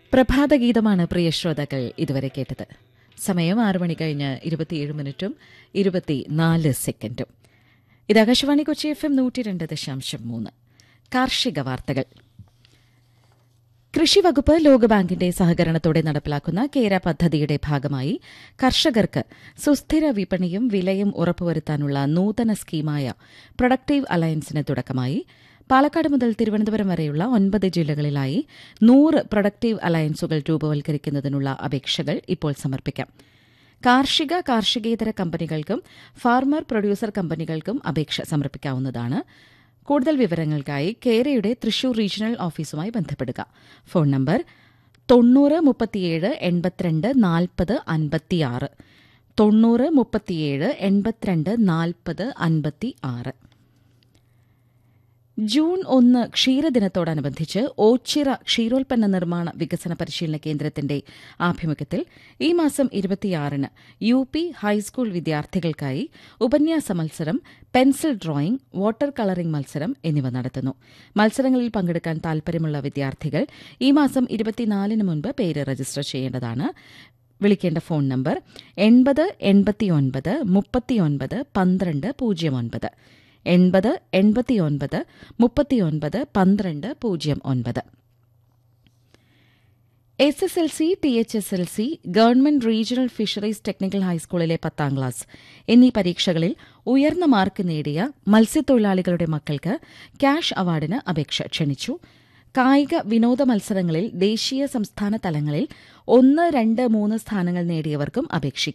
പ്രഭാതഗീതമാണ് പ്രിയ ശ്രോതാക്കൾ ഇതുവരെ കേട്ടത് സമയം ആറ് മണി കഴിഞ്ഞ് ഇരുപത്തിയേഴ് മിനിറ്റും ഇരുപത്തിനാല് സെക്കൻഡും ഇത് ആകാശവാണി കൊച്ചി എഫ് എം നൂറ്റി രണ്ട് ദശാംശം മൂന്ന് കാർഷിക വാർത്തകൾ കൃഷിവകുപ്പ് ലോകബാങ്കിന്റെ സഹകരണത്തോടെ നടപ്പിലാക്കുന്ന കേര പദ്ധതിയുടെ ഭാഗമായി കർഷകർക്ക് സുസ്ഥിര വിപണിയും വിലയും ഉറപ്പുവരുത്താനുള്ള നൂതന സ്കീമായ പ്രൊഡക്റ്റീവ് അലയൻസിന് തുടക്കമായി പാലക്കാട് മുതൽ തിരുവനന്തപുരം വരെയുള്ള ഒൻപത് ജില്ലകളിലായി നൂറ് പ്രൊഡക്റ്റീവ് അലയൻസുകൾ രൂപവൽക്കരിക്കുന്നതിനുള്ള അപേക്ഷകൾ ഇപ്പോൾ സമർപ്പിക്കാം കാർഷിക കാർഷികേതര കമ്പനികൾക്കും ഫാർമർ പ്രൊഡ്യൂസർ കമ്പനികൾക്കും അപേക്ഷ സമർപ്പിക്കാവുന്നതാണ് കൂടുതൽ വിവരങ്ങൾക്കായി കേരയുടെ തൃശൂർ റീജിയണൽ ഓഫീസുമായി ബന്ധപ്പെടുക ഫോൺ നമ്പർ തൊണ്ണൂറ് മുപ്പത്തിയേഴ് എൺപത്തിരണ്ട് നാൽപ്പത് അൻപത്തിയാറ് തൊണ്ണൂറ് മുപ്പത്തിയേഴ് എൺപത്തിരണ്ട് നാൽപ്പത് അൻപത്തി ആറ് ജൂൺ ഒന്ന് ക്ഷീരദിനത്തോടനുബന്ധിച്ച് ഓച്ചിറ ക്ഷീരോൽപ്പന്ന നിർമ്മാണ വികസന പരിശീലന കേന്ദ്രത്തിന്റെ ആഭിമുഖ്യത്തിൽ ഈ മാസം ഇരുപത്തിയാറിന് യു പി ഹൈസ്കൂൾ വിദ്യാർത്ഥികൾക്കായി ഉപന്യാസ മത്സരം പെൻസിൽ ഡ്രോയിംഗ് വാട്ടർ കളറിംഗ് മത്സരം എന്നിവ നടത്തുന്നു മത്സരങ്ങളിൽ പങ്കെടുക്കാൻ താൽപര്യമുള്ള വിദ്യാർത്ഥികൾ ഈ മാസം ഇരുപത്തിനാലിന് മുൻപ് പേര് രജിസ്റ്റർ ചെയ്യേണ്ടതാണ് വിളിക്കേണ്ട ഫോൺ നമ്പർ എൺപത് എൺപത്തിയൊൻപത് മുപ്പത്തിയൊൻപത് പന്ത്രണ്ട് പൂജ്യം ഒൻപത് എൺപത് എൺപത്തിയൊൻപത് മുപ്പത്തിയൊൻപത് പന്ത്രണ്ട് പൂജ്യം ഒൻപത് S S L C T H S L C government regional fisheries technical ഹൈസ്കൂളിലെ പത്താം ക്ലാസ് എന്നീ പരീക്ഷകളിൽ ഉയർന്ന മാർക്ക് നേടിയ മത്സ്യത്തൊഴിലാളികളുടെ മക്കൾക്ക് ക്യാഷ് അവാർഡിന് അപേക്ഷ ക്ഷണിച്ചു കായിക വിനോദ മത്സരങ്ങളിൽ ദേശീയ സംസ്ഥാന തലങ്ങളിൽ ഒന്ന് രണ്ട് മൂന്ന് സ്ഥാനങ്ങൾ നേടിയവർക്കും അപേക്ഷിക്കാം